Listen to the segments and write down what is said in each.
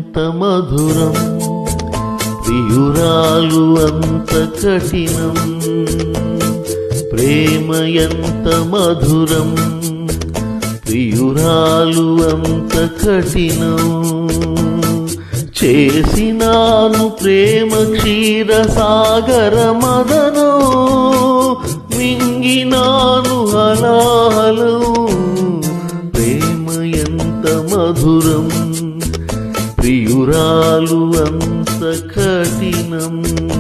ఎంత మధురం ప్రియురాలు అంత కఠినం ప్రేమ ఎంత మధురం ప్రియురాలు అంత కఠినం చేసినాను ప్రేమ క్షీర సాగర మదనో మింగినాను హలాహలం ప్రేమ ఎంత మధురం ప్రియురాలు అంత కఠినం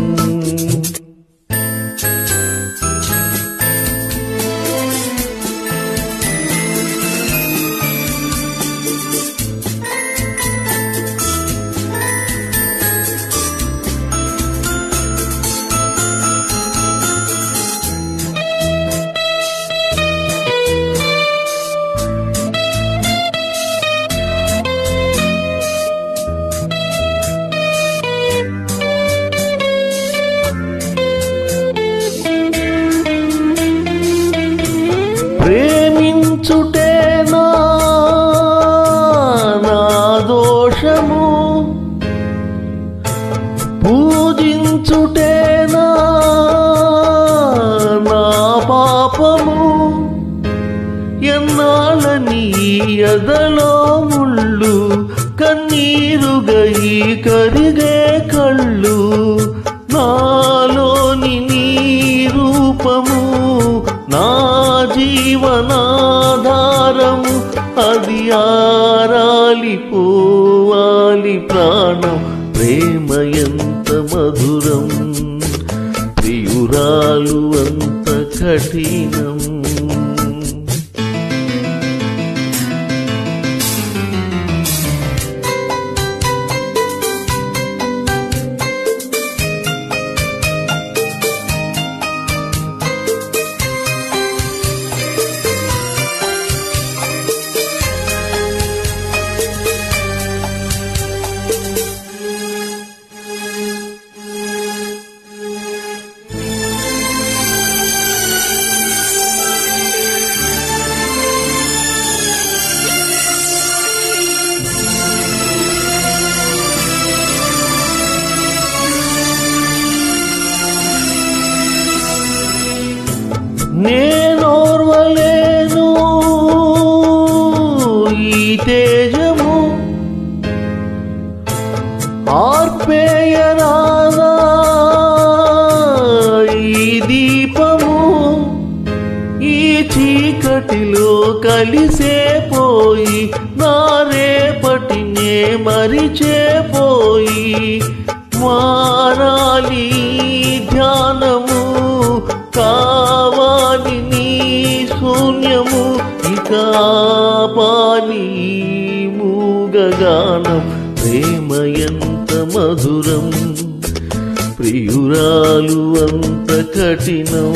ప్రేమించుటేనా నా దోషము పూజించుటేనా నా పాపము ఎన్నాళ్ళని ఎదలో ముళ్ళు కన్నీరుగా ఈ కరిగే కళ్ళు నాలోని నీ రూపము నా జీవనాధారము అది ఆరాలి పోవాలి ప్రాణం ప్రేమ ఎంత మధురం ప్రియురాలు అంత కఠినం నేనోర్వలేను ఈ తేజము ఆర్పేయరాదా ఈ దీపము ఈ చీకటిలో కలిసే పోయి నా రేపటినే మరిచే పోయి మారాలి ఈ ధ్యానము కావాలి నీ శూన్యము ఇక ఆపాలి ఈ మూగగానం ప్రేమ ఎంత మధురం ప్రియురాలు అంత కఠినం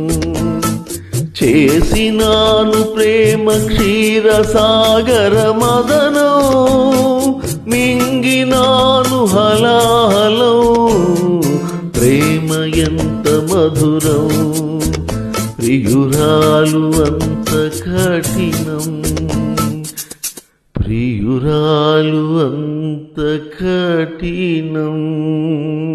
చేసినాను ప్రేమ క్షీర సాగర మదనం మింగినాను హలాహలం ప్రేమ ఎంత మధురం ప్రియురాలు అంత కఠినం ప్రియురాలు అంత కఠినం